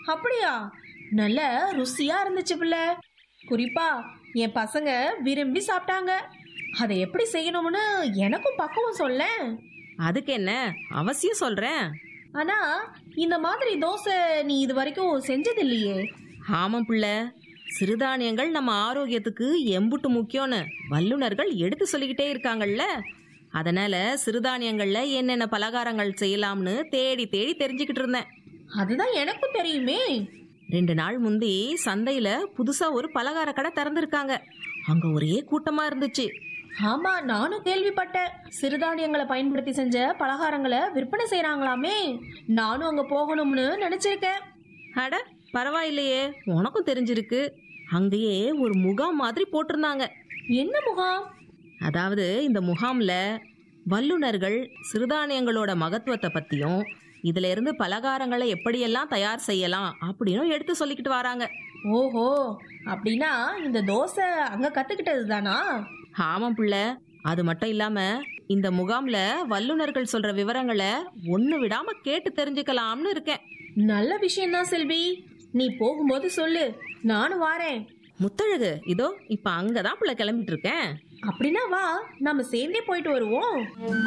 அப்படியா நல்ல ருசியா இருந்துச்சு பிள்ளை குறிப்பா என் பசங்க விரும்பி சாப்பிட்டாங்க அதை எப்படி செய்யணும்னு எனக்கும் பக்குவம் சொல்லேன் அதுக்கு என்ன அவசியம் சொல்றேன் ஆனா இந்த மாதிரி தோசை நீ இது வரைக்கும் செஞ்சது இல்லையே ஆமாம் புள்ள சிறுதானியங்கள் நம்ம ஆரோக்கியத்துக்கு எம்புட்டு முக்கியம்னு வல்லுனர்கள் எடுத்து சொல்லிக்கிட்டே இருக்காங்கல்ல அதனால சிறுதானியங்கள்ல என்னென்ன பலகாரங்கள் செய்யலாம்னு தேடி தேடி தெரிஞ்சுக்கிட்டு இருந்தேன் அதுதான் எனக்கும் தெரியுமே ரெண்டு நாள் முந்தி சந்தையில புதுசா ஒரு பலகார கடை திறந்திருக்காங்க அங்க ஒரே கூட்டமா இருந்துச்சு ஆமா நானும் கேள்விப்பட்டேன் சிறுதானியங்களை பயன்படுத்தி செஞ்ச பலகாரங்களை விற்பனை செய்றாங்களாமே நானும் அங்க போகணும்னு நினைச்சிருக்கேன் அட பரவாயில்லையே உனக்கும் தெரிஞ்சிருக்கு அங்கேயே ஒரு முகாம் மாதிரி போட்டிருந்தாங்க என்ன முகாம் அதாவது இந்த முகாம்ல வல்லுனர்கள் சிறுதானியங்களோட மகத்துவத்தை பத்தியும் இதுல இருந்து பலகாரங்களை எப்படியெல்லாம் தயார் செய்யலாம் அப்படின்னு எடுத்து சொல்லிக்கிட்டு வராங்க ஓஹோ அப்படின்னா இந்த தோசை அங்க கத்துக்கிட்டது தானா ஆமாம் புள்ள அது மட்டும் இல்லாம இந்த முகாம்ல வல்லுனர்கள் சொல்ற விவரங்களை ஒண்ணு விடாம கேட்டு தெரிஞ்சுக்கலாம்னு இருக்கேன் நல்ல விஷயம்தான் செல்வி நீ போகும்போது சொல்லு நானும் வாரேன் முத்தழகு இதோ இப்ப அங்கதான் புள்ள கிளம்பிட்டு இருக்கேன் அப்படின்னா வா நாம சேர்ந்தே போயிட்டு வருவோம்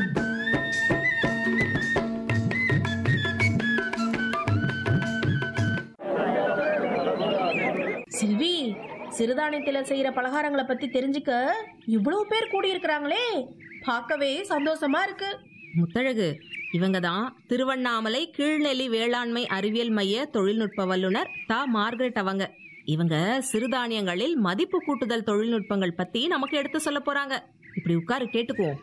செல்வி சிறுதானியத்துல செய்யற பலகாரங்களை பத்தி தெரிஞ்சுக்க இவ்வளவு பேர் கூடி இருக்கிறாங்களே பார்க்கவே சந்தோஷமா இருக்கு முத்தழகு இவங்க தான் திருவண்ணாமலை கீழ்நெல்லி வேளாண்மை அறிவியல் மைய தொழில்நுட்ப வல்லுனர் தா மார்கரெட் அவங்க இவங்க சிறுதானியங்களில் மதிப்பு கூட்டுதல் தொழில்நுட்பங்கள் பத்தி நமக்கு எடுத்து சொல்ல போறாங்க இப்படி உட்காரு கேட்டுக்குவோம்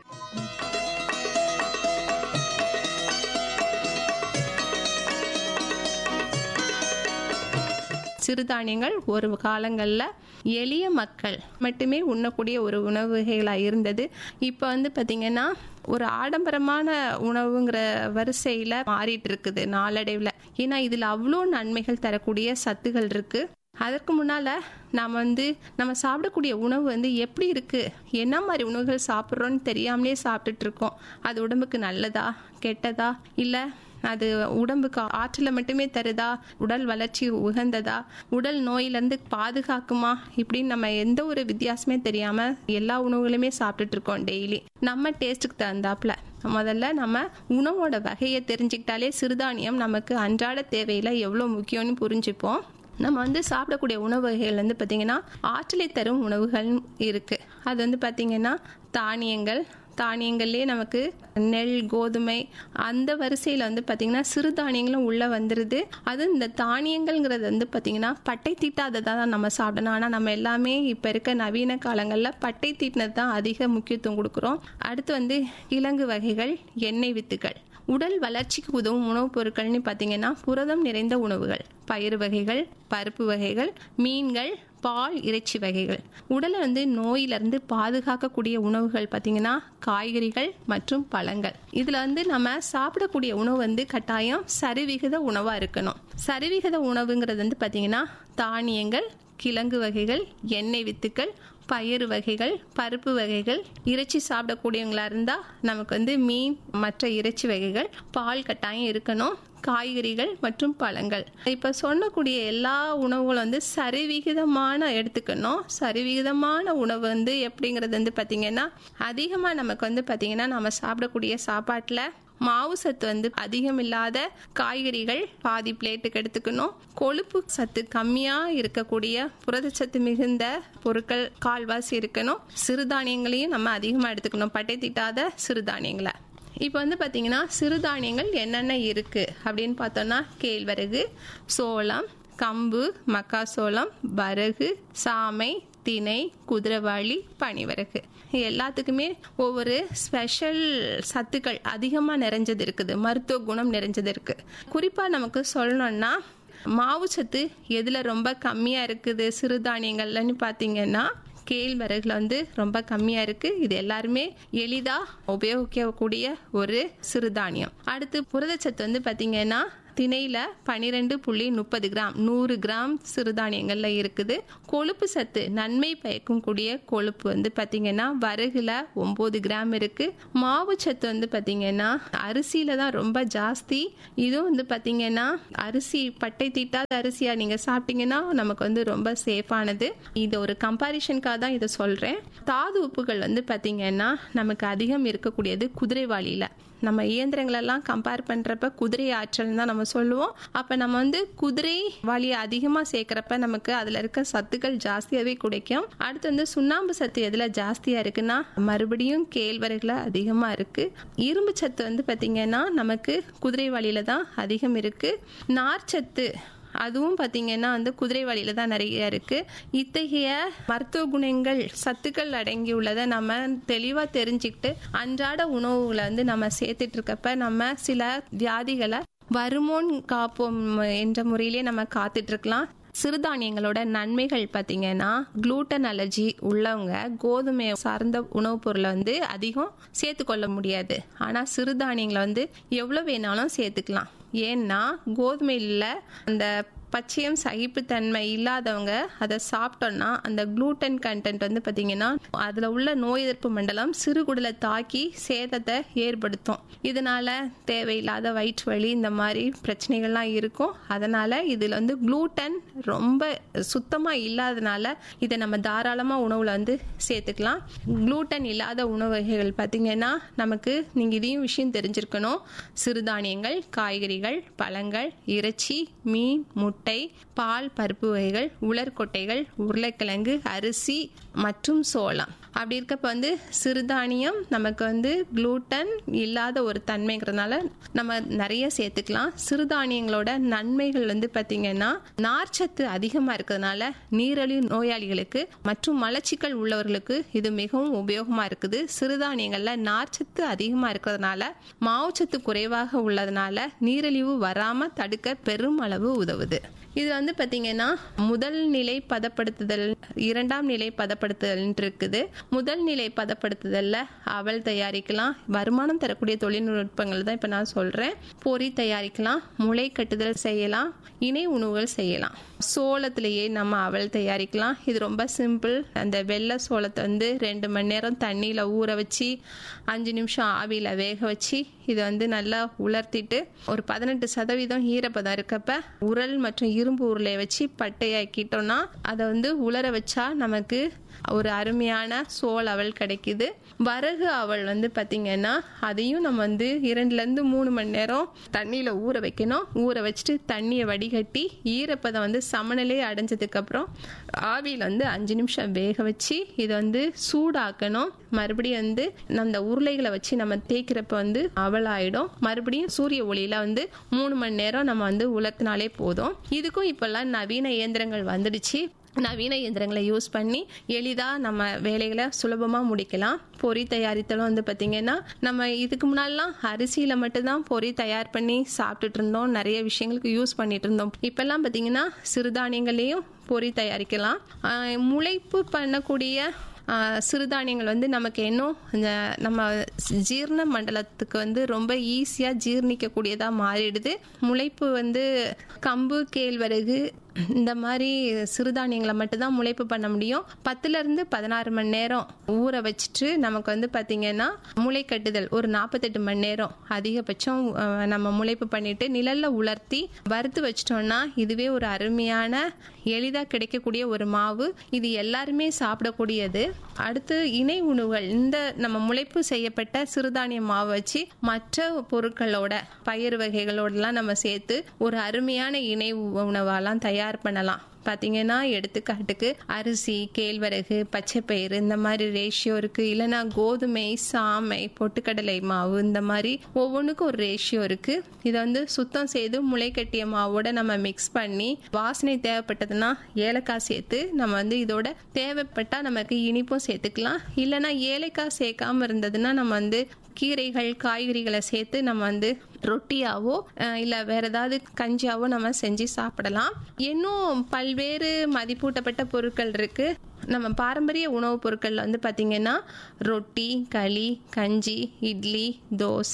சிறுதானியங்கள் ஒரு காலங்களில் எளிய மக்கள் மட்டுமே உண்ணக்கூடிய ஒரு உணவு வகைகளாக இருந்தது இப்போ வந்து பார்த்திங்கன்னா ஒரு ஆடம்பரமான உணவுங்கிற வரிசையில் மாறிட்டு இருக்குது நாளடைவில் ஏன்னா இதில் அவ்வளோ நன்மைகள் தரக்கூடிய சத்துகள் இருக்குது அதற்கு முன்னால் நாம் வந்து நம்ம சாப்பிடக்கூடிய உணவு வந்து எப்படி இருக்குது என்ன மாதிரி உணவுகள் சாப்பிட்றோன்னு தெரியாமலே சாப்பிட்டுட்டு இருக்கோம் அது உடம்புக்கு நல்லதா கெட்டதா இல்லை அது உடம்புக்கு ஆற்றலை மட்டுமே தருதா உடல் வளர்ச்சி உகந்ததா உடல் நோயிலேருந்து பாதுகாக்குமா இப்படின்னு நம்ம எந்த ஒரு வித்தியாசமே தெரியாமல் எல்லா உணவுகளுமே சாப்பிட்டுட்டு இருக்கோம் டெய்லி நம்ம டேஸ்ட்டுக்கு தகுந்தாப்புல முதல்ல நம்ம உணவோட வகையை தெரிஞ்சுக்கிட்டாலே சிறுதானியம் நமக்கு அன்றாட தேவையில் எவ்வளோ முக்கியம்னு புரிஞ்சுப்போம் நம்ம வந்து சாப்பிடக்கூடிய உணவு வகைகள் வந்து பார்த்திங்கன்னா ஆற்றலை தரும் உணவுகள் இருக்குது அது வந்து பார்த்திங்கன்னா தானியங்கள் தானியங்கள்லேயே நமக்கு நெல் கோதுமை அந்த வரிசையில் வந்து பார்த்திங்கன்னா சிறுதானியங்களும் உள்ளே வந்துடுது அது இந்த தானியங்கள்ங்கிறது வந்து பார்த்திங்கன்னா பட்டை தீட்டாததை தான் நம்ம சாப்பிடணும் ஆனால் நம்ம எல்லாமே இப்போ இருக்க நவீன காலங்களில் பட்டை தீட்டினது தான் அதிக முக்கியத்துவம் கொடுக்குறோம் அடுத்து வந்து கிழங்கு வகைகள் எண்ணெய் வித்துக்கள் உடல் வளர்ச்சிக்கு உதவும் உணவுப் பொருட்கள்னு பார்த்தீங்கன்னா புரதம் நிறைந்த உணவுகள் பயிறு வகைகள் பருப்பு வகைகள் மீன்கள் பால் இறைச்சி வகைகள் உடலை வந்து நோயிலிருந்து பாதுகாக்கக்கூடிய உணவுகள் பார்த்தீங்கன்னா காய்கறிகள் மற்றும் பழங்கள் இதில் வந்து நம்ம சாப்பிடக்கூடிய உணவு வந்து கட்டாயம் சரிவிகித உணவாக இருக்கணும் சரிவிகித உணவுங்கிறது வந்து பார்த்தீங்கன்னா தானியங்கள் கிழங்கு வகைகள் எண்ணெய் வித்துக்கள் பயிறு வகைகள் பருப்பு வகைகள் இறைச்சி சாப்பிடக்கூடியவங்களா இருந்தால் நமக்கு வந்து மீன் மற்ற இறைச்சி வகைகள் பால் கட்டாயம் இருக்கணும் காய்கறிகள் மற்றும் பழங்கள் இப்போ சொல்லக்கூடிய எல்லா உணவுகளும் வந்து சரிவிகிதமான எடுத்துக்கணும் சரிவிகிதமான உணவு வந்து எப்படிங்கிறது வந்து பார்த்திங்கன்னா அதிகமாக நமக்கு வந்து பார்த்திங்கன்னா நம்ம சாப்பிடக்கூடிய சாப்பாட்டில் மாவு சத்து வந்து அதிகம் இல்லாத காய்கறிகள் பாதி பிளேட்டுக்கு எடுத்துக்கணும் கொழுப்பு சத்து கம்மியாக இருக்கக்கூடிய புரதச்சத்து மிகுந்த பொருட்கள் கால்வாசி இருக்கணும் சிறுதானியங்களையும் நம்ம அதிகமாக எடுத்துக்கணும் பட்டை தீட்டாத சிறுதானியங்களை இப்போ வந்து பார்த்தீங்கன்னா சிறுதானியங்கள் என்னென்ன இருக்குது அப்படின்னு பார்த்தோன்னா கேழ்வரகு சோளம் கம்பு மக்காசோளம் வரகு சாமை திணை குதிரைவாளி பனிவரகு எல்லாத்துக்குமே ஒவ்வொரு ஸ்பெஷல் சத்துக்கள் அதிகமாக நிறைஞ்சது இருக்குது மருத்துவ குணம் நிறைஞ்சது இருக்குது குறிப்பாக நமக்கு சொல்லணும்னா மாவு சத்து எதில் ரொம்ப கம்மியாக இருக்குது சிறுதானியங்கள்லன்னு பார்த்தீங்கன்னா கேழ்வரகுல வந்து ரொம்ப கம்மியாக இருக்குது இது எல்லாருமே எளிதாக உபயோகிக்கக்கூடிய ஒரு சிறுதானியம் அடுத்து புரதச்சத்து வந்து பார்த்திங்கன்னா திணையில் பன்னிரெண்டு புள்ளி முப்பது கிராம் நூறு கிராம் சிறுதானியங்களில் இருக்குது கொழுப்பு சத்து நன்மை பயக்கும் கூடிய கொழுப்பு வந்து பார்த்திங்கன்னா வரகுல ஒம்பது கிராம் இருக்குது மாவு சத்து வந்து பார்த்திங்கன்னா அரிசியில் தான் ரொம்ப ஜாஸ்தி இதுவும் வந்து பார்த்திங்கன்னா அரிசி பட்டை தீட்டாத அரிசியாக நீங்கள் சாப்பிட்டீங்கன்னா நமக்கு வந்து ரொம்ப சேஃபானது இது ஒரு கம்பாரிஷனுக்காக தான் இதை சொல்கிறேன் தாது உப்புகள் வந்து பார்த்திங்கன்னா நமக்கு அதிகம் இருக்கக்கூடியது குதிரைவாளியில் நம்ம இயந்திரங்களெல்லாம் கம்பேர் பண்ணுறப்ப குதிரை ஆற்றல் தான் நம்ம சொல்லுவோம் அப்போ நம்ம வந்து குதிரை வாளியை அதிகமாக சேர்க்குறப்ப நமக்கு அதில் இருக்க சத்துக்கள் ஜாஸ்தியாகவே கிடைக்கும் அடுத்து வந்து சுண்ணாம்பு சத்து எதில் ஜாஸ்தியாக இருக்குன்னா மறுபடியும் கேழ்வரகுல அதிகமாக இருக்குது இரும்பு சத்து வந்து பார்த்திங்கன்னா நமக்கு குதிரை வாளியில் தான் அதிகம் இருக்குது நார்ச்சத்து அதுவும் பார்த்தீங்கன்னா வந்து குதிரை வழியில தான் நிறைய இருக்கு இத்தகைய மருத்துவ குணங்கள் சத்துக்கள் அடங்கியுள்ளதை நம்ம தெளிவாக தெரிஞ்சுக்கிட்டு அன்றாட உணவுகளை வந்து நம்ம சேர்த்துட்டு இருக்கப்ப நம்ம சில வியாதிகளை வருமோன் காப்போம் என்ற முறையிலே நம்ம காத்துட்டு இருக்கலாம் சிறுதானியங்களோட நன்மைகள் பார்த்தீங்கன்னா குளூட்டன் அலர்ஜி உள்ளவங்க கோதுமை சார்ந்த உணவுப் பொருளை வந்து அதிகம் சேர்த்துக்கொள்ள முடியாது ஆனால் சிறுதானியங்களை வந்து எவ்வளோ வேணாலும் சேர்த்துக்கலாம் ஏன்னா கோதுமையில் அந்த பச்சையம் சகிப்புத்தன்மை இல்லாதவங்க அதை சாப்பிட்டோன்னா அந்த குளூட்டன் கண்டென்ட் வந்து பார்த்திங்கன்னா அதில் உள்ள நோய் எதிர்ப்பு மண்டலம் சிறுகுடலை தாக்கி சேதத்தை ஏற்படுத்தும் இதனால தேவையில்லாத வயிற்று வலி இந்த மாதிரி பிரச்சனைகள்லாம் இருக்கும் அதனால் இதில் வந்து குளூட்டன் ரொம்ப சுத்தமாக இல்லாதனால இதை நம்ம தாராளமாக உணவில் வந்து சேர்த்துக்கலாம் குளூட்டன் இல்லாத உணவு வகைகள் பார்த்திங்கன்னா நமக்கு நீங்கள் இதையும் விஷயம் தெரிஞ்சிருக்கணும் சிறுதானியங்கள் காய்கறிகள் பழங்கள் இறைச்சி மீன் முட்டை பால் பருப்பு வகைகள் உலர்கொட்டைகள் உருளைக்கிழங்கு அரிசி மற்றும் சோளம் அப்படி இருக்கப்ப வந்து சிறுதானியம் நமக்கு வந்து குளூட்டன் இல்லாத ஒரு தன்மைங்கிறதுனால நம்ம நிறைய சேர்த்துக்கலாம் சிறுதானியங்களோட நன்மைகள் வந்து பார்த்திங்கன்னா நார்ச்சத்து அதிகமாக இருக்கிறதுனால நீரழிவு நோயாளிகளுக்கு மற்றும் மலச்சிக்கல் உள்ளவர்களுக்கு இது மிகவும் உபயோகமாக இருக்குது சிறுதானியங்களில் நார்ச்சத்து அதிகமாக இருக்கிறதுனால மாவுச்சத்து குறைவாக உள்ளதுனால நீரிழிவு வராமல் தடுக்க பெரும் அளவு உதவுது இது வந்து பார்த்தீங்கன்னா முதல் நிலை பதப்படுத்துதல் இரண்டாம் நிலை பதப்படுத்துதல் இருக்குது முதல் நிலை பதப்படுத்துதல்ல அவல் தயாரிக்கலாம் வருமானம் தரக்கூடிய தொழில்நுட்பங்கள் தான் இப்போ நான் சொல்கிறேன் பொறி தயாரிக்கலாம் முளை கட்டுதல் செய்யலாம் இணை உணவுகள் செய்யலாம் சோளத்திலேயே நம்ம அவல் தயாரிக்கலாம் இது ரொம்ப சிம்பிள் அந்த வெள்ளை சோளத்தை வந்து ரெண்டு மணி நேரம் தண்ணியில் ஊற வச்சு அஞ்சு நிமிஷம் ஆவியில் வேக வச்சு இதை வந்து நல்லா உலர்த்திட்டு ஒரு பதினெட்டு சதவீதம் ஈரப்பதம் இருக்கப்ப உரல் மற்றும் இரும்பு உருளையை வச்சு பட்டையாக்கிட்டோம்னா அதை வந்து உலர வச்சா நமக்கு ஒரு அருமையான சோள் அவல் கிடைக்குது வரகு அவல் வந்து பார்த்திங்கன்னா அதையும் நம்ம வந்து இரண்டுலேருந்து மூணு மணி நேரம் தண்ணியில் ஊற வைக்கணும் ஊற வச்சுட்டு தண்ணியை வடிகட்டி ஈரப்பதம் வந்து சமநிலை அடைஞ்சதுக்கப்புறம் ஆவியில் வந்து அஞ்சு நிமிஷம் வேக வச்சு இதை வந்து சூடாக்கணும் மறுபடியும் வந்து அந்த உருளைகளை வச்சு நம்ம தேய்க்கிறப்ப வந்து அவல் ஆயிடும் மறுபடியும் சூரிய ஒளியில் வந்து மூணு மணி நேரம் நம்ம வந்து உலர்த்தினாலே போதும் இதுக்கும் இப்போல்லாம் நவீன இயந்திரங்கள் வந்துடுச்சு நவீன இயந்திரங்களை யூஸ் பண்ணி எளிதாக நம்ம வேலைகளை சுலபமாக முடிக்கலாம் பொறி தயாரித்தலும் வந்து பார்த்திங்கன்னா நம்ம இதுக்கு முன்னாடிலாம் அரிசியில் மட்டும்தான் பொறி தயார் பண்ணி சாப்பிட்டுட்டு இருந்தோம் நிறைய விஷயங்களுக்கு யூஸ் பண்ணிட்டு இருந்தோம் இப்போல்லாம் பார்த்திங்கன்னா சிறுதானியங்களையும் பொறி தயாரிக்கலாம் ஆஹ் முளைப்பு பண்ணக்கூடிய ஆஹ் சிறுதானியங்கள் வந்து நமக்கு இன்னும் இந்த நம்ம ஜீரண மண்டலத்துக்கு வந்து ரொம்ப ஈஸியாக ஜீர்ணிக்கக்கூடியதாக மாறிடுது முளைப்பு வந்து கம்பு கேழ்வரகு இந்த மாதிரி சிறுதானியங்களை மட்டும்தான் முளைப்பு பண்ண முடியும் பத்துலேருந்து பதினாறு மணி நேரம் ஊற வச்சுட்டு நமக்கு வந்து பார்த்திங்கன்னா முளை கட்டுதல் ஒரு நாற்பத்தெட்டு மணி நேரம் அதிகபட்சம் அஹ், நம்ம முளைப்பு பண்ணிட்டு நிழல்ல உலர்த்தி வறுத்து வச்சிட்டோம்னா இதுவே ஒரு அருமையான எளிதாக கிடைக்கக்கூடிய ஒரு மாவு இது எல்லாருமே சாப்பிடக்கூடியது அடுத்து இணை உணவுகள் இந்த நம்ம முளைப்பு செய்யப்பட்ட சிறுதானிய மாவு வச்சு மற்ற பொருட்களோட பயிர் வகைகளோடலாம் நம்ம சேர்த்து ஒரு அருமையான இணை உணவாலாம் தயார் பண்ணலாம் பார்த்தீங்கன்னா எடுத்துக்காட்டுக்கு அரிசி கேழ்வரகு பச்சைப்பயிறு இந்த மாதிரி ரேஷியோ இருக்கு இல்லைன்னா கோதுமை சாமை பொட்டுக்கடலை மாவு இந்த மாதிரி ஒவ்வொன்றுக்கும் ஒரு ரேஷியோ இருக்கு இதை வந்து சுத்தம் செய்து முளைக்கட்டிய மாவோட நம்ம மிக்ஸ் பண்ணி வாசனை தேவைப்பட்டதுன்னா ஏலக்காய் சேர்த்து நம்ம வந்து இதோட தேவைப்பட்டா நமக்கு இனிப்பும் சேர்த்துக்கலாம் இல்லைன்னா ஏலக்காய் சேர்க்காம இருந்ததுன்னா நம்ம வந்து கீரைகள் காய்கறிகளை சேர்த்து நம்ம வந்து ரொட்டியாவோ அஹ், இல்ல வேற ஏதாவது கஞ்சியாவோ நம்ம செஞ்சு சாப்பிடலாம் இன்னும் பல்வேறு மதிப்பூட்டப்பட்ட பொருட்கள் இருக்கு நம்ம பாரம்பரிய உணவுப் பொருட்கள்ல வந்து பார்த்தீங்கன்னா ரொட்டி களி கஞ்சி இட்லி தோசை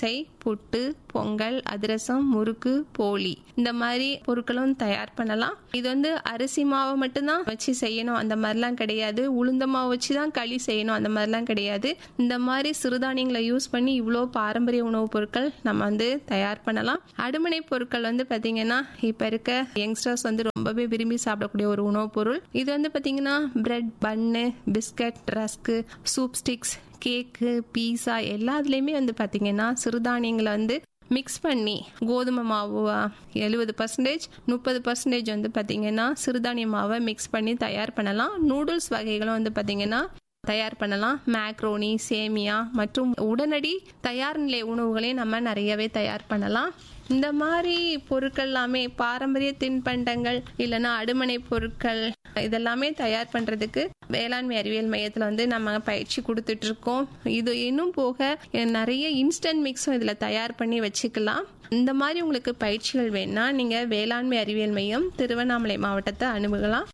புட்டு பொங்கல் அதிரசம் முறுக்கு போலி இந்த மாதிரி பொருட்களும் தயார் பண்ணலாம் இது வந்து அரிசி மாவை மட்டும்தான் வச்சு செய்யணும் அந்த மாதிரிலாம் கிடையாது உளுந்த மாவு வச்சு தான் களி செய்யணும் அந்த மாதிரிலாம் கிடையாது இந்த மாதிரி சிறுதானியங்களை யூஸ் பண்ணி இவ்வளோ பாரம்பரிய உணவுப் பொருட்கள் நம்ம வந்து தயார் பண்ணலாம் அடுமனை பொருட்கள் வந்து பார்த்தீங்கன்னா இப்போ இருக்க யங்ஸ்டர்ஸ் வந்து ரொம்பவே விரும்பி சாப்பிடக்கூடிய ஒரு உணவுப் பொருள் இது வந்து பார்த்தீங்கன்னா bread bun biscuit rusk soup sticks cake pizza எல்லாத்துலேயுமே வந்து பார்த்தீங்கன்னா சிறுதானியங்களை வந்து மிக்ஸ் பண்ணி கோதுமை மாவு எழுபது பர்சன்டேஜ் முப்பது பர்சன்டேஜ் வந்து பார்த்தீங்கன்னா சிறுதானிய மாவை மிக்ஸ் பண்ணி தயார் பண்ணலாம் நூடுல்ஸ் வகைகளும் வந்து பார்த்தீங்கன்னா தயார் பண்ணலாம் மேக்ரோனி சேமியா மற்றும் உடனடி தயார் நிலை உணவுகளையும் நம்ம நிறையவே தயார் பண்ணலாம் இந்த மாதிரி பொருட்கள் எல்லாமே பாரம்பரிய தின்பண்டங்கள் இல்லைன்னா அடுமனை பொருட்கள் இதெல்லாமே தயார் பண்றதுக்கு வேளாண்மை அறிவியல் மையத்தில் வந்து நம்ம பயிற்சி கொடுத்துட்டு இருக்கோம் இது இன்னும் போக நிறைய இன்ஸ்டன்ட் மிக்ஸும் இதில் தயார் பண்ணி வச்சுக்கலாம் இந்த மாதிரி உங்களுக்கு பயிற்சிகள் வேணும்னா நீங்கள் வேளாண்மை அறிவியல் மையம் திருவண்ணாமலை மாவட்டத்தை அணுகலாம்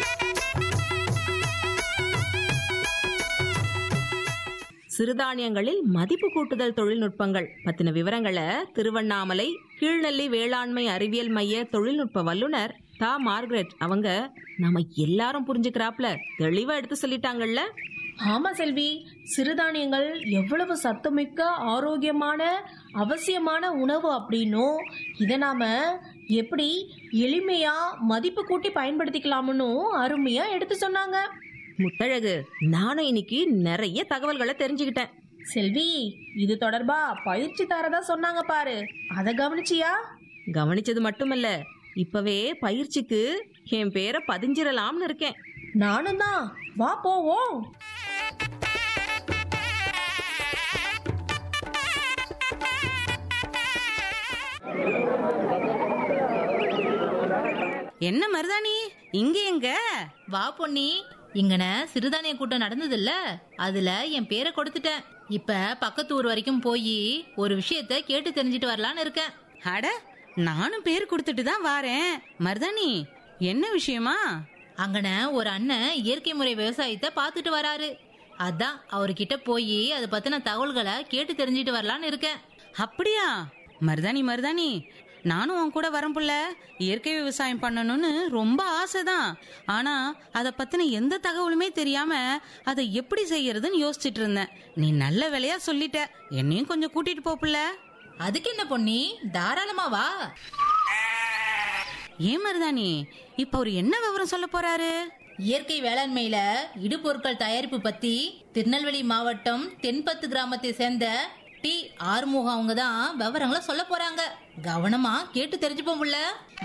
சிறுதானியங்களில் மதிப்பு கூட்டுதல் தொழில்நுட்பங்கள் பத்தின விவரங்களை திருவண்ணாமலை கீழ்நெல்லி வேளாண்மை அறிவியல் மைய தொழில்நுட்ப வல்லுனர் தா மார்கரெட் அவங்க நம்ம எல்லாரும் புரிஞ்சுக்கிறாப்ல தெளிவா எடுத்து சொல்லிட்டாங்கல்ல ஆமா செல்வி சிறுதானியங்கள் எவ்வளவு சத்துமிக்க ஆரோக்கியமான அவசியமான உணவு அப்படின்னும் இதை நாம எப்படி எளிமையா மதிப்பு கூட்டி பயன்படுத்திக்கலாம்னு அருமையா எடுத்து சொன்னாங்க முத்தழகு நானும் இன்னைக்கு நிறைய தகவல்களை தெரிஞ்சுக்கிட்டேன் செல்வி இது தொடர்பா பயிற்சி தரதா சொன்னாங்க பாரு அத கவனிச்சியா கவனிச்சது மட்டுமல்ல இப்பவே பயிற்சிக்கு என் பேரை பதிஞ்சிடலாம்னு இருக்கேன் நானும் தான் வா போவோம் என்ன மருதாணி இங்க எங்க வா பொன்னி இங்கன சிறுதானிய கூட்டம் நடந்ததுல்ல அதுல என் பேரை கொடுத்துட்டேன் இப்ப பக்கத்து ஊர் வரைக்கும் போய் ஒரு விஷயத்த கேட்டு தெரிஞ்சிட்டு வரலான்னு இருக்கேன் அட நானும் பேர் கொடுத்துட்டு தான் வாரேன் மருதாணி என்ன விஷயமா அங்கன ஒரு அண்ணன் இயற்கை முறை விவசாயத்தை பார்த்துட்டு வராரு அதான் அவர்கிட்ட போய் அதை பத்தின தகவல்களை கேட்டு தெரிஞ்சிட்டு வரலான்னு இருக்கேன் அப்படியா மருதாணி மருதாணி நானும் உன் கூட வரேன் புள்ள இயற்கை விவசாயம் பண்ணணும்னு ரொம்ப ஆசைதான் ஆனா அத பத்தின எந்த தகவலுமே தெரியாம அதை எப்படி செய்யறதுன்னு யோசிச்சுட்டு இருந்தேன் நீ நல்ல வேலையா சொல்லிட்ட என்னையும் கொஞ்சம் கூட்டிட்டு போ புள்ள அதுக்கு என்ன பொன்னி தாராளமா வா ஏன் மருதாணி இப்ப அவர் என்ன விவரம் சொல்ல போறாரு இயற்கை வேளாண்மையில இடுபொருட்கள் தயாரிப்பு பத்தி திருநெல்வேலி மாவட்டம் தென்பத்து கிராமத்தை சேர்ந்த டி ஆறுமுகம் அவங்க தான் விவரங்களை சொல்ல போறாங்க கவனமா கேட்டு தெரிஞ்சுப்போம் புள்ள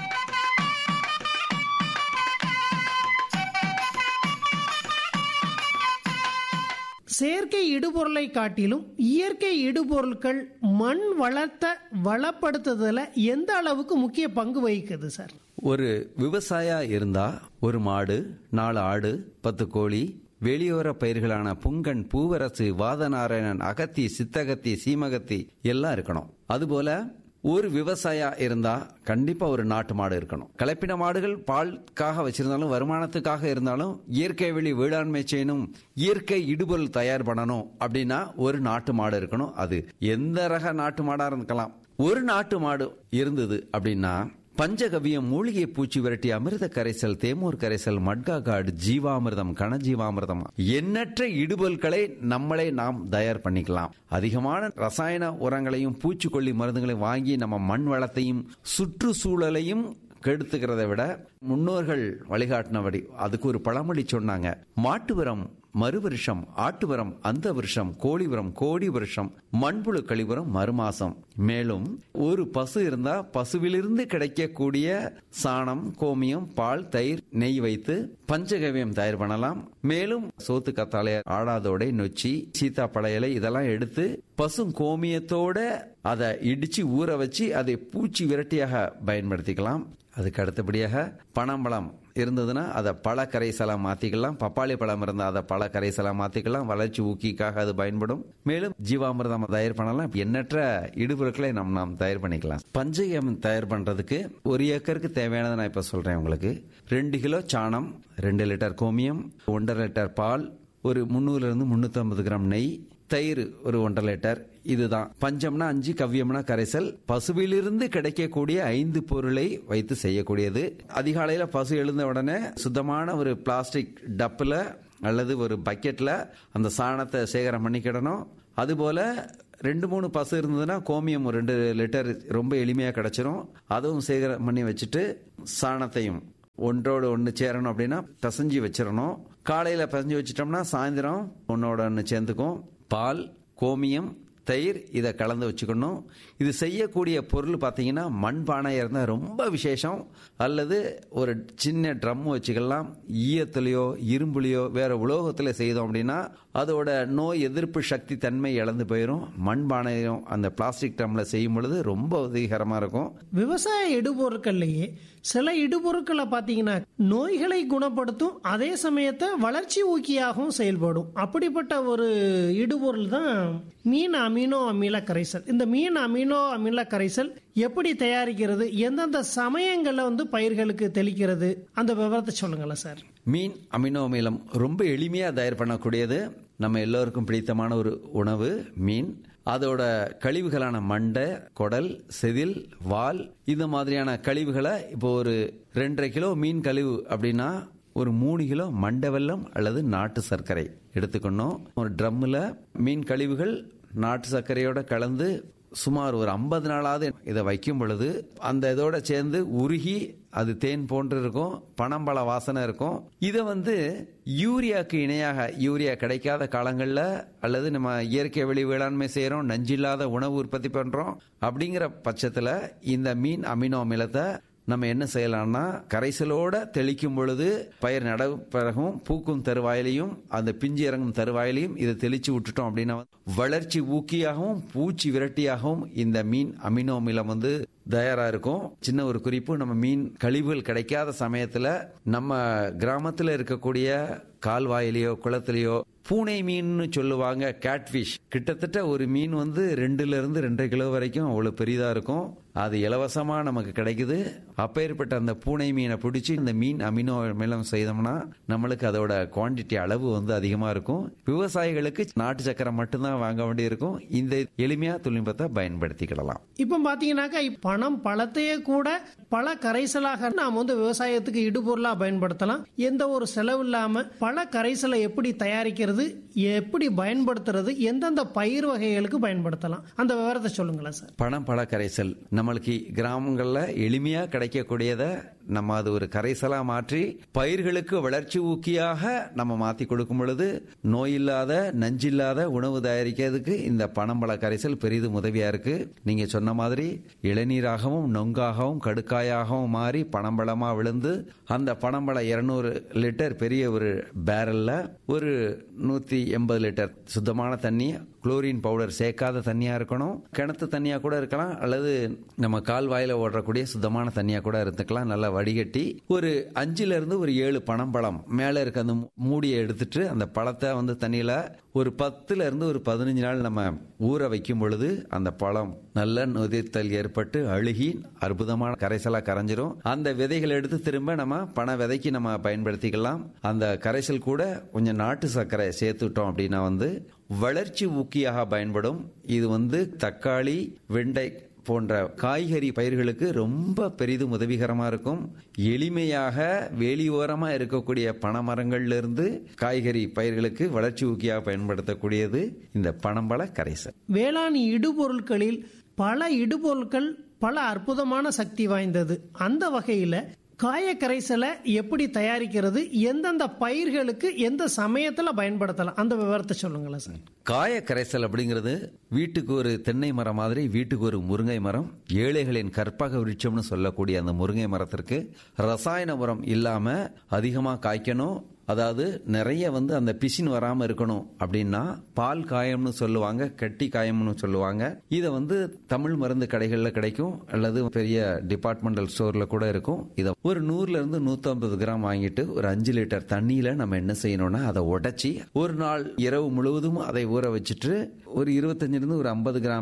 செயற்கை இடுபொருளை காட்டிலும் இயற்கை இடுபொருட்கள் மண் வளத்தை வளப்படுத்துதல எந்த அளவுக்கு முக்கிய பங்கு வகிக்குது சார் ஒரு விவசாயா இருந்தா ஒரு மாடு நாலு ஆடு பத்து கோழி வெளியோர பயிர்களான புங்கன் பூவரசு வாதநாராயணன் அகத்தி சித்தகத்தி சீமகத்தி எல்லாம் இருக்கணும் அதுபோல ஒரு விவசாயா இருந்தா கண்டிப்பா ஒரு நாட்டு மாடு இருக்கணும் கலப்பின மாடுகள் பாலுக்காக வச்சிருந்தாலும் வருமானத்துக்காக இருந்தாலும் இயற்கை வெளி வேளாண்மை செய்யணும் இயற்கை இடுபொருள் தயார் பண்ணணும் அப்படின்னா ஒரு நாட்டு மாடு இருக்கணும் அது எந்த ரக நாட்டு மாடா இருக்கலாம் ஒரு நாட்டு மாடு இருந்தது அப்படின்னா பஞ்சகவியம் மூலிகை பூச்சி விரட்டி அமிர்த கரைசல் தேமூர் கரைசல் மட்கா காடு ஜீவாமிர்தம் கனஜீவாமிர்தம் எண்ணற்ற இடுபொருட்களை நம்மளே நாம் தயார் பண்ணிக்கலாம் அதிகமான ரசாயன உரங்களையும் பூச்சிக்கொல்லி மருந்துகளையும் வாங்கி நம்ம மண் வளத்தையும் சுற்றுச்சூழலையும் கெடுத்துக்கிறதை விட முன்னோர்கள் வழிகாட்டினபடி அதுக்கு ஒரு பழமொழி சொன்னாங்க மாட்டு உரம் மறு வருஷம் ஆட்டு உரம் அந்த வருஷம் கோழி உரம் கோடி வருஷம் மண்புழு கழிவுரம் மறுமாசம் மேலும் ஒரு பசு இருந்தா பசுவிலிருந்து கிடைக்கக்கூடிய சாணம் கோமியம் பால் தயிர் நெய் வைத்து பஞ்சகவியம் தயார் பண்ணலாம் மேலும் சோத்து கத்தாழை ஆடாதோடை நொச்சி சீத்தா பழையலை இதெல்லாம் எடுத்து பசு கோமியத்தோட அதை இடிச்சு ஊற வச்சு அதை பூச்சி விரட்டியாக பயன்படுத்திக்கலாம் அதுக்கு அடுத்தபடியாக பனம்பழம் இருந்ததுன்னா அதை பழ கரைசலா மாத்திக்கலாம் பப்பாளி பழம் இருந்தால் அதை பழ கரைசலா மாத்திக்கலாம் வளர்ச்சி ஊக்கிக்காக அது பயன்படும் மேலும் ஜீவாமிர்தம் தயார் பண்ணலாம் எண்ணற்ற இடுபொருட்களை நாம் நாம் தயார் பண்ணிக்கலாம் பஞ்சகம் தயார் பண்றதுக்கு ஒரு ஏக்கருக்கு தேவையானதை நான் இப்ப சொல்றேன் உங்களுக்கு ரெண்டு கிலோ சாணம் ரெண்டு லிட்டர் கோமியம் ஒன்றரை லிட்டர் பால் ஒரு முந்நூறுல இருந்து முன்னூத்தி ஐம்பது கிராம் நெய் தயிர் ஒரு ஒன்றரை லிட்டர் இதுதான் பஞ்சம்னா அஞ்சு கவ்யம்னா கரைசல் பசுவிலிருந்து கிடைக்கக்கூடிய ஐந்து பொருளை வைத்து செய்யக்கூடியது அதிகாலையில பசு எழுந்த உடனே சுத்தமான ஒரு பிளாஸ்டிக் டப்புல அல்லது ஒரு பக்கெட்ல அந்த சாணத்தை சேகரம் பண்ணிக்கிடணும் அதுபோல ரெண்டு மூணு பசு இருந்ததுன்னா கோமியம் ஒரு ரெண்டு லிட்டர் ரொம்ப எளிமையாக கிடைச்சிரும் அதுவும் சேகரம் பண்ணி வச்சுட்டு சாணத்தையும் ஒன்றோடு ஒன்று சேரணும் அப்படின்னா பிசைஞ்சு வச்சிடணும் காலையில் பிசைஞ்சு வச்சிட்டோம்னா சாயந்தரம் ஒன்னோட ஒன்று சேர்ந்துக்கும் பால் கோமியம் தயிர் இதை கலந்து வச்சுக்கணும் இது செய்யக்கூடிய பொருள் பார்த்தீங்கன்னா மண் பானையாக இருந்தால் ரொம்ப விசேஷம் அல்லது ஒரு சின்ன ட்ரம் வச்சுக்கலாம் ஈயத்துலேயோ இரும்புலையோ வேற உலோகத்தில் செய்தோம் அப்படின்னா அதோட நோய் எதிர்ப்பு சக்தி தன்மை இழந்து போயிடும் மண் பானையும் அந்த பிளாஸ்டிக் ட்ரம்ல செய்யும் பொழுது ரொம்ப உதவிகரமாக இருக்கும் விவசாய இடுபொருட்கள்லயே சில இடுபொருட்களை பார்த்தீங்கன்னா நோய்களை குணப்படுத்தும் அதே சமயத்தை வளர்ச்சி ஊக்கியாகவும் செயல்படும் அப்படிப்பட்ட ஒரு இடுபொருள் தான் மீன் அமினோ அமில கரைசல் இந்த மீன் அமினோ அமில கரைசல் எப்படி தயாரிக்கிறது எந்தெந்த சமயங்கள்ல வந்து பயிர்களுக்கு தெளிக்கிறது அந்த விவரத்தை சொல்லுங்களேன் சார் மீன் அமினோ அமிலம் ரொம்ப எளிமையாக தயார் பண்ணக்கூடியது நம்ம எல்லோருக்கும் பிடித்தமான ஒரு உணவு மீன் அதோட கழிவுகளான மண்டை குடல் செதில் வால் இந்த மாதிரியான கழிவுகளை இப்போ ஒரு ரெண்டரை கிலோ மீன் கழிவு அப்படின்னா ஒரு மூணு கிலோ மண்டை வெல்லம் அல்லது நாட்டு சர்க்கரை எடுத்துக்கணும் ஒரு ட்ரம்மில் மீன் கழிவுகள் நாட்டு சர்க்கரையோட கலந்து சுமார் ஒரு ஐம்பது நாளாவது இதை வைக்கும் பொழுது அந்த இதோட சேர்ந்து உருகி அது தேன் போன்று இருக்கும் பனம்பழ வாசனை இருக்கும் இதை வந்து யூரியாக்கு இணையாக யூரியா கிடைக்காத காலங்களில் அல்லது நம்ம இயற்கை வெளி வேளாண்மை செய்கிறோம் நஞ்சில்லாத உணவு உற்பத்தி பண்ணுறோம் அப்படிங்கிற பட்சத்தில் இந்த மீன் அமினோ அமிலத்தை நம்ம என்ன செய்யலாம்னா கரைசலோட தெளிக்கும் பொழுது பயிர் நட பிறகும் பூக்கும் தருவாயிலையும் அந்த பிஞ்சு இறங்கும் தருவாயிலையும் இதை தெளிச்சு விட்டுட்டோம் அப்படின்னா வளர்ச்சி ஊக்கியாகவும் பூச்சி விரட்டியாகவும் இந்த மீன் அமினோ அமிலம் வந்து தயாரா இருக்கும் சின்ன ஒரு குறிப்பு நம்ம மீன் கழிவுகள் கிடைக்காத சமயத்துல நம்ம கிராமத்துல இருக்கக்கூடிய கால்வாயிலையோ குளத்திலேயோ பூனை மீன்னு சொல்லுவாங்க கேட்ஃபிஷ் கிட்டத்தட்ட ஒரு மீன் வந்து ரெண்டுல இருந்து ரெண்டரை கிலோ வரைக்கும் அவ்வளவு பெரிதா இருக்கும் அது இலவசமா நமக்கு கிடைக்குது அப்பேற்பட்ட அந்த பூனை மீனை பிடிச்சி இந்த மீன் அமினோ அமிலம் செய்தோம்னா நம்மளுக்கு அதோட குவாண்டிட்டி அளவு வந்து அதிகமா இருக்கும் விவசாயிகளுக்கு நாட்டு சக்கரை மட்டும்தான் வாங்க வேண்டி இருக்கும் இந்த எளிமையா தொழில்நுட்பத்தை பயன்படுத்திக்கிடலாம் இப்போ பார்த்தீங்கன்னாக்கா இப்ப பணம் பழத்தையே கூட பல கரைசலாக நாம் வந்து விவசாயத்துக்கு இடுபொருளாக பயன்படுத்தலாம் எந்த ஒரு செலவு இல்லாமல் பல கரைசலை எப்படி தயாரிக்கிறது எப்படி பயன்படுத்துறது எந்தெந்த பயிர் வகைகளுக்கு பயன்படுத்தலாம் அந்த விவரத்தை சொல்லுங்களேன் சார் பணம் பழ கரைசல் நம்மளுக்கு கிராமங்களில் எளிமையாக கிடைக்கக்கூடியதை நம்ம அது ஒரு கரைசலா மாற்றி பயிர்களுக்கு வளர்ச்சி ஊக்கியாக நம்ம மாத்தி கொடுக்கும் பொழுது நோயில்லாத நஞ்சில்லாத உணவு தயாரிக்கிறதுக்கு இந்த பனம்பழ கரைசல் பெரிதும் உதவியா இருக்கு நீங்க சொன்ன மாதிரி இளநீராகவும் நொங்காகவும் கடுக்காயாகவும் மாறி பனம்பழமா விழுந்து அந்த பனம்பழ இருநூறு லிட்டர் பெரிய ஒரு பேரல்ல ஒரு நூத்தி எண்பது லிட்டர் சுத்தமான தண்ணி குளோரின் பவுடர் சேர்க்காத தண்ணியா இருக்கணும் கிணத்து தண்ணியா கூட இருக்கலாம் அல்லது நம்ம கால்வாயில ஓடுறக்கூடிய சுத்தமான தண்ணியா கூட இருந்துக்கலாம் நல்லா வடிகட்டி ஒரு அஞ்சுல இருந்து ஒரு ஏழு பனம்பழம் மேல இருக்க அந்த மூடியை எடுத்துட்டு அந்த பழத்தை வந்து தண்ணியில ஒரு பத்துல இருந்து ஒரு பதினஞ்சு நாள் நம்ம ஊற வைக்கும் பொழுது அந்த பழம் நல்ல நொதித்தல் ஏற்பட்டு அழுகி அற்புதமான கரைசலா கரைஞ்சிரும் அந்த விதைகளை எடுத்து திரும்ப நம்ம பண விதைக்கு நம்ம பயன்படுத்திக்கலாம் அந்த கரைசல் கூட கொஞ்சம் நாட்டு சர்க்கரை சேர்த்துட்டோம் அப்படின்னா வந்து வளர்ச்சி ஊக்கியாக பயன்படும் இது வந்து தக்காளி வெண்டை போன்ற காய்கறி பயிர்களுக்கு ரொம்ப பெரிதும் உதவிகரமா இருக்கும் எளிமையாக வேலியோரமா இருக்கக்கூடிய பனைமரங்கள்ல இருந்து காய்கறி பயிர்களுக்கு வளர்ச்சி ஊக்கியாக பயன்படுத்தக்கூடியது இந்த பனம்பழ கரைசல் வேளாண் இடுபொருட்களில் பல இடுபொருட்கள் பல அற்புதமான சக்தி வாய்ந்தது அந்த வகையில காய கரைசலை எப்படி தயாரிக்கிறது எந்தெந்த பயிர்களுக்கு எந்த சமயத்துல பயன்படுத்தலாம் அந்த விவரத்தை சொல்லுங்களேன் சார் காய கரைசல் அப்படிங்கிறது வீட்டுக்கு ஒரு தென்னை மரம் மாதிரி வீட்டுக்கு ஒரு முருங்கை மரம் ஏழைகளின் கற்பக விருட்சம்னு சொல்லக்கூடிய அந்த முருங்கை மரத்திற்கு ரசாயன உரம் இல்லாம அதிகமா காய்க்கணும் அதாவது நிறைய வந்து அந்த பிசின் வராம இருக்கணும் அப்படின்னா பால் காயம்னு சொல்லுவாங்க கட்டி காயம்னு சொல்லுவாங்க இதை வந்து தமிழ் மருந்து கடைகள்ல கிடைக்கும் அல்லது பெரிய டிபார்ட்மெண்டல் ஸ்டோர்ல கூட இருக்கும் இதை ஒரு நூறுல இருந்து நூத்தி கிராம் வாங்கிட்டு ஒரு அஞ்சு லிட்டர் தண்ணியில நம்ம என்ன செய்யணும்னா அதை உடைச்சி ஒரு நாள் இரவு முழுவதும் அதை ஊற வச்சுட்டு ஒரு இருபத்தஞ்சிலிருந்து ஒரு ஐம்பது கிராம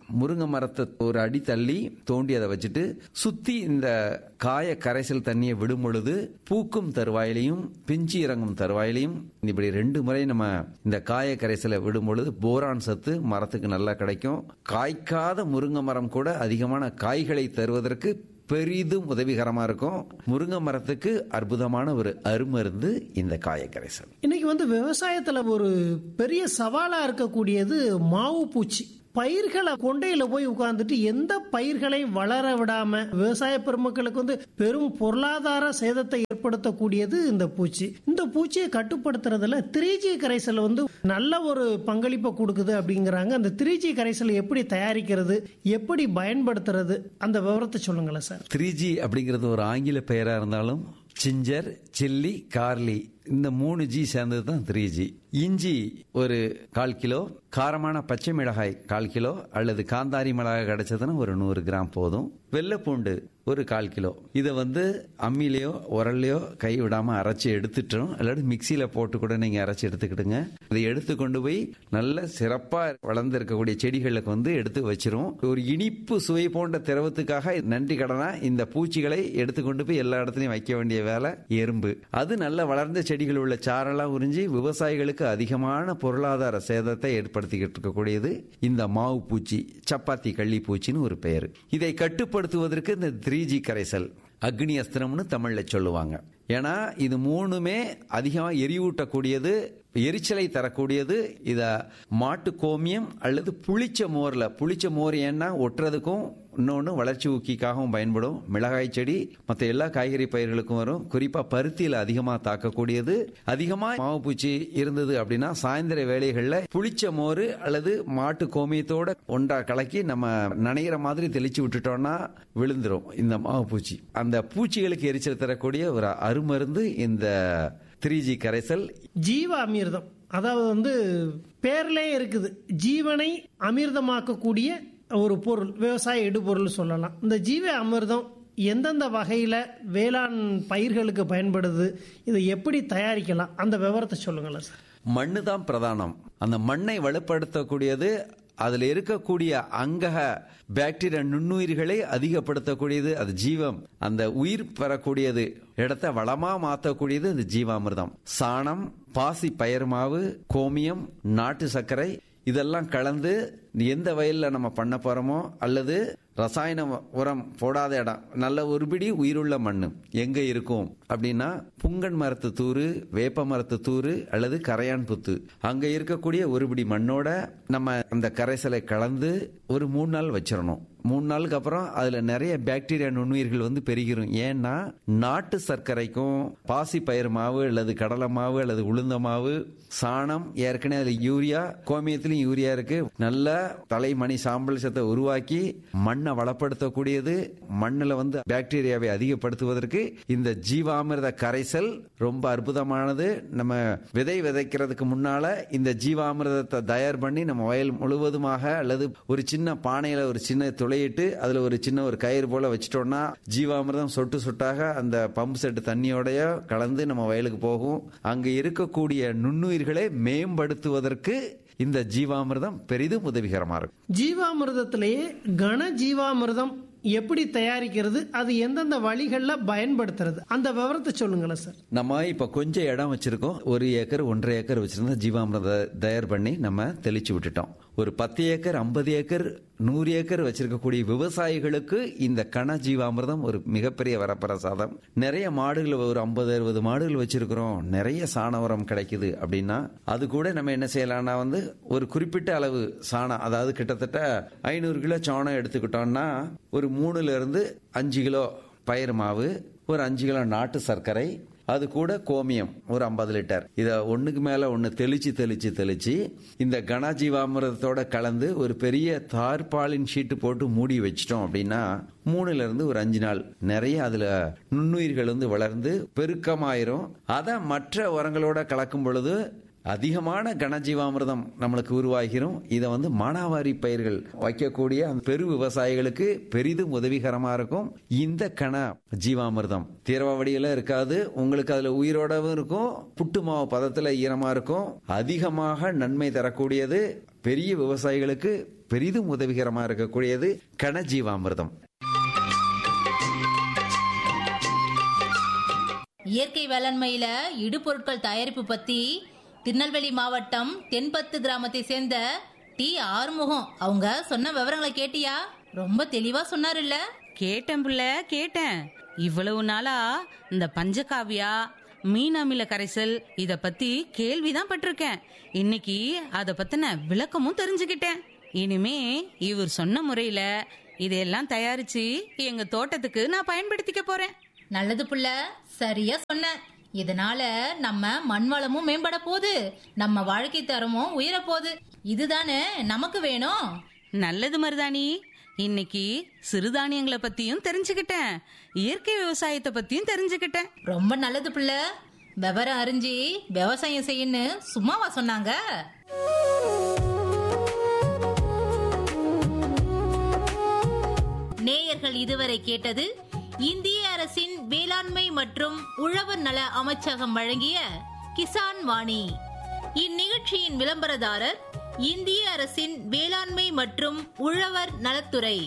முருங்கை மரத்தை ஒரு அடி தள்ளி தோண்டி அதை வச்சுட்டு சுத்தி இந்த காய கரைசல் தண்ணியை விடும் பொழுது பூக்கும் தருவாயிலையும் பிஞ்சு இறங்கும் தருவாயிலையும் இப்படி ரெண்டு முறை நம்ம இந்த காய கரைசலை விடும் பொழுது போரான் சத்து மரத்துக்கு நல்லா கிடைக்கும் காய்க்காத முருங்கை மரம் கூட அதிகமான காய்களை தருவதற்கு பெரிதும் உதவிகரமா இருக்கும் முருங்கை மரத்துக்கு அற்புதமான ஒரு அருமருந்து இந்த காய கரைசல் இன்னைக்கு வந்து விவசாயத்துல ஒரு பெரிய சவாலா இருக்கக்கூடியது மாவு பூச்சி பயிர்களை கொண்டையில போய் உட்கார்ந்துட்டு எந்த பயிர்களை வளர விடாம விவசாய பெருமக்களுக்கு வந்து பெரும் பொருளாதார சேதத்தை ஏற்படுத்தக்கூடியது இந்த பூச்சி இந்த பூச்சியை கட்டுப்படுத்துறதுல த்ரீ ஜி கரைசல் வந்து நல்ல ஒரு பங்களிப்பை கொடுக்குது அப்படிங்கிறாங்க அந்த த்ரீ ஜி கரைசலை எப்படி தயாரிக்கிறது எப்படி பயன்படுத்துறது அந்த விவரத்தை சொல்லுங்களேன் சார் த்ரீ ஜி அப்படிங்கிறது ஒரு ஆங்கில பெயரா இருந்தாலும் சிஞ்சர் சில்லி கார்லி இந்த மூணு ஜி சேர்ந்தது தான் த்ரீ ஜி இஞ்சி ஒரு கால் கிலோ காரமான பச்சை மிளகாய் கால் கிலோ அல்லது காந்தாரி மிளகாய் கிடைச்சதுன்னா ஒரு நூறு கிராம் போதும் வெள்ளைப்பூண்டு ஒரு கால் கிலோ இதை வந்து அம்மிலேயோ உரல்லையோ கை விடாம அரைச்சி எடுத்துட்டோம் இல்லாட்டி மிக்சியில போட்டு கூட நீங்க அரைச்சி எடுத்துக்கிடுங்க இதை எடுத்து கொண்டு போய் நல்ல சிறப்பா வளர்ந்து இருக்கக்கூடிய செடிகளுக்கு வந்து எடுத்து வச்சிரும் ஒரு இனிப்பு சுவை போன்ற திரவத்துக்காக நன்றி கடனா இந்த பூச்சிகளை எடுத்து கொண்டு போய் எல்லா இடத்துலயும் வைக்க வேண்டிய வேலை எறும்பு அது நல்ல வளர்ந்த செடிகள் உள்ள சாரெல்லாம் உறிஞ்சி விவசாயிகளுக்கு அதிகமான பொருளாதார சேதத்தை ஏற்படுத்திக்கிட்டு இருக்கக்கூடியது இந்த மாவு பூச்சி சப்பாத்தி கள்ளி பூச்சின்னு ஒரு பெயர் இதை கட்டுப்படுத்துவதற்கு இந்த த்ரீ ஜி கரைசல் அக்னி அஸ்திரம்னு தமிழ்ல சொல்லுவாங்க ஏன்னா இது மூணுமே அதிகமா எரிவூட்டக்கூடியது எரிச்சலை தரக்கூடியது இத மாட்டு கோமியம் அல்லது புளிச்ச மோர்ல புளிச்ச மோர் ஏன்னா ஒட்டுறதுக்கும் இன்னொன்று வளர்ச்சி ஊக்கிக்காகவும் பயன்படும் மிளகாய் செடி மற்ற எல்லா காய்கறி பயிர்களுக்கும் வரும் குறிப்பா பருத்தியில அதிகமாக தாக்கக்கூடியது அதிகமா மாவு பூச்சி இருந்தது அப்படின்னா சாயந்தர வேலைகள்ல புளிச்ச மோர் அல்லது மாட்டு கோமியத்தோட ஒன்றா கலக்கி நம்ம நனைகிற மாதிரி தெளிச்சு விட்டுட்டோம்னா விழுந்துரும் இந்த மாவு பூச்சி அந்த பூச்சிகளுக்கு எரிச்சல் தரக்கூடிய ஒரு அருமருந்து இந்த த்ரீ ஜி கரைசல் ஜீவ அமிர்தம் அதாவது வந்து பேர்லயே இருக்குது ஜீவனை அமிர்தமாக்கக்கூடிய ஒரு பொருள் விவசாய இடுபொருள் சொல்லலாம் இந்த ஜீவ அமிர்தம் எந்தெந்த வகையில வேளாண் பயிர்களுக்கு பயன்படுது இதை எப்படி தயாரிக்கலாம் அந்த விவரத்தை சொல்லுங்களேன் சார் மண்ணு தான் பிரதானம் அந்த மண்ணை வலுப்படுத்தக்கூடியது அதுல இருக்கக்கூடிய அங்கக பாக்டீரியா நுண்ணுயிர்களை அதிகப்படுத்தக்கூடியது அது ஜீவம் அந்த உயிர் பெறக்கூடியது இடத்த வளமா மாத்தக்கூடியது அந்த ஜீவாமிர்தம் சாணம் பாசி பயிர் மாவு கோமியம் நாட்டு சர்க்கரை இதெல்லாம் கலந்து எந்த வயல்ல நம்ம பண்ண போறோமோ அல்லது ரசாயன உரம் போடாத இடம் நல்ல ஒருபிடி உயிருள்ள மண்ணு எங்க இருக்கும் அப்படின்னா புங்கன் மரத்து தூறு வேப்ப மரத்து தூறு அல்லது கரையான் புத்து அங்க இருக்கக்கூடிய ஒருபிடி மண்ணோட நம்ம அந்த கரைசலை கலந்து ஒரு மூணு நாள் வச்சிடணும் மூணு நாளுக்கு அப்புறம் அதுல நிறைய பாக்டீரியா நுண்ணுயிர்கள் வந்து பெருகிரும் ஏன்னா நாட்டு சர்க்கரைக்கும் பாசி பயிர் மாவு அல்லது கடலை மாவு அல்லது உளுந்த மாவு சாணம் ஏற்கனவே அதுல யூரியா கோமியத்திலும் யூரியா இருக்கு நல்ல தலைமணி சாம்பல் சத்தை உருவாக்கி மண்ணை வளப்படுத்தக்கூடியது மண்ணில் வந்து பாக்டீரியாவை அதிகப்படுத்துவதற்கு இந்த ஜீவாமிர்த கரைசல் ரொம்ப அற்புதமானது நம்ம விதை விதைக்கிறதுக்கு முன்னால இந்த ஜீவாமிர்தத்தை தயார் பண்ணி நம்ம வயல் முழுவதுமாக அல்லது ஒரு சின்ன பானையில ஒரு சின்ன துளையிட்டு அதுல ஒரு சின்ன ஒரு கயிறு போல வச்சிட்டோம்னா ஜீவாமிர்தம் சொட்டு சொட்டாக அந்த பம்பு செட்டு தண்ணியோடய கலந்து நம்ம வயலுக்கு போகும் அங்க இருக்கக்கூடிய நுண்ணுயிர்களை மேம்படுத்துவதற்கு இந்த ஜீவாமிர்தம் பெரிதும் உதவிகரமா இருக்கும் ஜீவாமிர்தத்திலேயே கன ஜீவாமிர்தம் எப்படி தயாரிக்கிறது அது எந்தெந்த வழிகள்ல பயன்படுத்துறது அந்த விவரத்தை சொல்லுங்களேன் சார் நம்ம இப்ப கொஞ்சம் இடம் வச்சிருக்கோம் ஒரு ஏக்கர் ஒன்றரை ஏக்கர் வச்சிருந்தா ஜீவாமிரத தயார் பண்ணி நம்ம தெளிச்சு விட்டுட்டோம் ஒரு பத்து ஏக்கர் ஐம்பது ஏக்கர் நூறு ஏக்கர் வச்சிருக்கக்கூடிய விவசாயிகளுக்கு இந்த கன ஜீவாமிர்தம் ஒரு மிகப்பெரிய வரப்பிரசாதம் நிறைய மாடுகள் ஒரு ஐம்பது அறுபது மாடுகள் வச்சிருக்கிறோம் நிறைய சாண உரம் கிடைக்குது அப்படின்னா அது கூட நம்ம என்ன செய்யலாம்னா வந்து ஒரு குறிப்பிட்ட அளவு சாணம் அதாவது கிட்டத்தட்ட ஐநூறு கிலோ சாணம் எடுத்துக்கிட்டோம்னா ஒரு மூணுல இருந்து அஞ்சு கிலோ பயிர் மாவு ஒரு அஞ்சு கிலோ நாட்டு சர்க்கரை அது கூட கோமியம் ஒரு ஐம்பது லிட்டர் இதை ஒண்ணுக்கு மேல ஒன்னு தெளிச்சு தெளிச்சு தெளிச்சு இந்த கனஜீவாமிரதத்தோட கலந்து ஒரு பெரிய தார்பாலின் ஷீட்டு போட்டு மூடி வச்சிட்டோம் அப்படின்னா மூணுல இருந்து ஒரு அஞ்சு நாள் நிறைய அதுல நுண்ணுயிர்கள் வந்து வளர்ந்து பெருக்கமாயிரும் அதை மற்ற உரங்களோட கலக்கும் பொழுது அதிகமான கனஜீவாமிர்தம் நம்மளுக்கு உருவாகிரும் இதை வந்து மானாவாரி பயிர்கள் வைக்கக்கூடிய அந்த பெரு விவசாயிகளுக்கு பெரிதும் உதவிகரமா இருக்கும் இந்த கன ஜீவாமிர்தம் தீரவ வடியில இருக்காது உங்களுக்கு அதுல உயிரோடவும் இருக்கும் புட்டு மாவு பதத்துல ஈரமா இருக்கும் அதிகமாக நன்மை தரக்கூடியது பெரிய விவசாயிகளுக்கு பெரிதும் உதவிகரமா இருக்கக்கூடியது கனஜீவாமிர்தம் இயற்கை வேளாண்மையில இடுபொருட்கள் தயாரிப்பு பத்தி திருநெல்வேலி மாவட்டம் தென்பத்து கிராமத்தை சேர்ந்த டி ஆறுமுகம் அவங்க சொன்ன விவரங்களை கேட்டியா ரொம்ப தெளிவா சொன்னாருல்ல கேட்டேன் புள்ள கேட்டேன் இவ்வளவு நாளா இந்த பஞ்சகாவியா மீன் அமில கரைசல் இத பத்தி கேள்விதான் பட்டிருக்கேன் இன்னைக்கு அத பத்தின விளக்கமும் தெரிஞ்சுக்கிட்டேன் இனிமே இவர் சொன்ன முறையில இதையெல்லாம் தயாரிச்சு எங்க தோட்டத்துக்கு நான் பயன்படுத்திக்க போறேன் நல்லது புள்ள சரியா சொன்ன இதனால நம்ம மண் வளமும் மேம்பட போகுது நம்ம வாழ்க்கை தரமும் உயர போகுது இதுதானே நமக்கு வேணும் நல்லது மருதாணி இன்னைக்கு சிறுதானியங்களை பத்தியும் தெரிஞ்சுக்கிட்டேன் இயற்கை விவசாயத்தை பத்தியும் தெரிஞ்சுக்கிட்டேன் ரொம்ப நல்லது புள்ள விவரம் அறிஞ்சு விவசாயம் செய்யன்னு சும்மாவா சொன்னாங்க நேயர்கள் இதுவரை கேட்டது இந்திய அரசின் வேளாண்மை மற்றும் உழவர் நல அமைச்சகம் வழங்கிய கிசான் வாணி இந்நிகழ்ச்சியின் விளம்பரதாரர் இந்திய அரசின் வேளாண்மை மற்றும் உழவர் நலத்துறை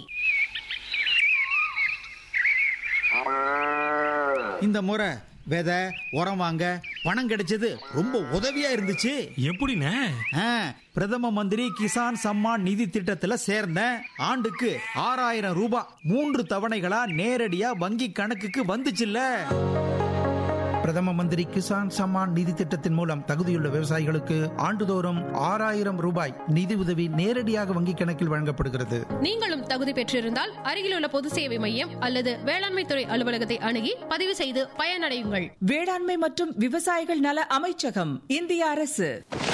இந்த முறை விதை உரம் வாங்க பணம் கிடைச்சது ரொம்ப உதவியா இருந்துச்சு எப்படிண்ணே ஆ, பிரதம மந்திரி கிசான் சம்மான் நிதி திட்டத்துல சேர்ந்தேன் ஆண்டுக்கு ஆறாயிரம் ரூபாய் மூன்று தவணைகளா நேரடியா வங்கி கணக்குக்கு வந்துச்சுல்ல பிரதம மந்திரி கிசான் சம்மான் நிதி திட்டத்தின் மூலம் தகுதியுள்ள விவசாயிகளுக்கு ஆண்டுதோறும் ஆறாயிரம் ரூபாய் நிதி உதவி நேரடியாக வங்கிக் கணக்கில் வழங்கப்படுகிறது நீங்களும் தகுதி பெற்றிருந்தால் அருகிலுள்ள பொது சேவை மையம் அல்லது வேளாண்மை துறை அலுவலகத்தை அணுகி பதிவு செய்து பயனடையுங்கள் வேளாண்மை மற்றும் விவசாயிகள் நல அமைச்சகம் இந்திய அரசு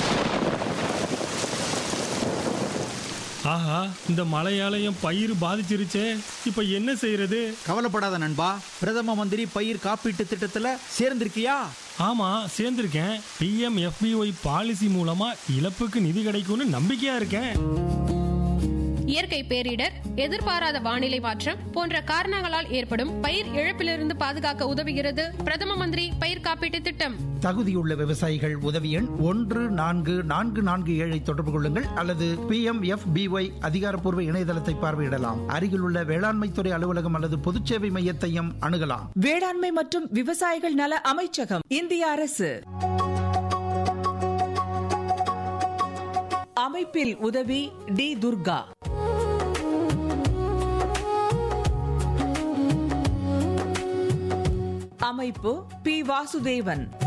ஆஹா இந்த மழையால என் பயிர் பாதிச்சிருச்சே இப்ப என்ன செய்யறது கவலைப்படாத நண்பா பிரதம மந்திரி பயிர் காப்பீட்டு திட்டத்துல சேர்ந்திருக்கியா ஆமா சேர்ந்திருக்கேன் பிஎம் எஃபிஒய் பாலிசி மூலமா இழப்புக்கு நிதி கிடைக்கும்னு நம்பிக்கையா இருக்கேன் இயற்கை பேரிடர் எதிர்பாராத வானிலை மாற்றம் போன்ற காரணங்களால் ஏற்படும் பயிர் இழப்பிலிருந்து பாதுகாக்க உதவுகிறது பிரதம மந்திரி பயிர் காப்பீட்டு திட்டம் தகுதியுள்ள விவசாயிகள் உதவி எண் ஒன்று நான்கு நான்கு நான்கு ஏழை தொடர்பு கொள்ளுங்கள் அல்லது பி எம் எஃப் பிஒய் அதிகாரப்பூர்வ இணையதளத்தை பார்வையிடலாம் அருகிலுள்ள வேளாண்மை துறை அலுவலகம் அல்லது பொதுச்சேவை மையத்தையும் அணுகலாம் வேளாண்மை மற்றும் விவசாயிகள் நல அமைச்சகம் இந்திய அரசு அமைப்பில் உதவி டி துர்கா அமைப்பு பி வாசுதேவன்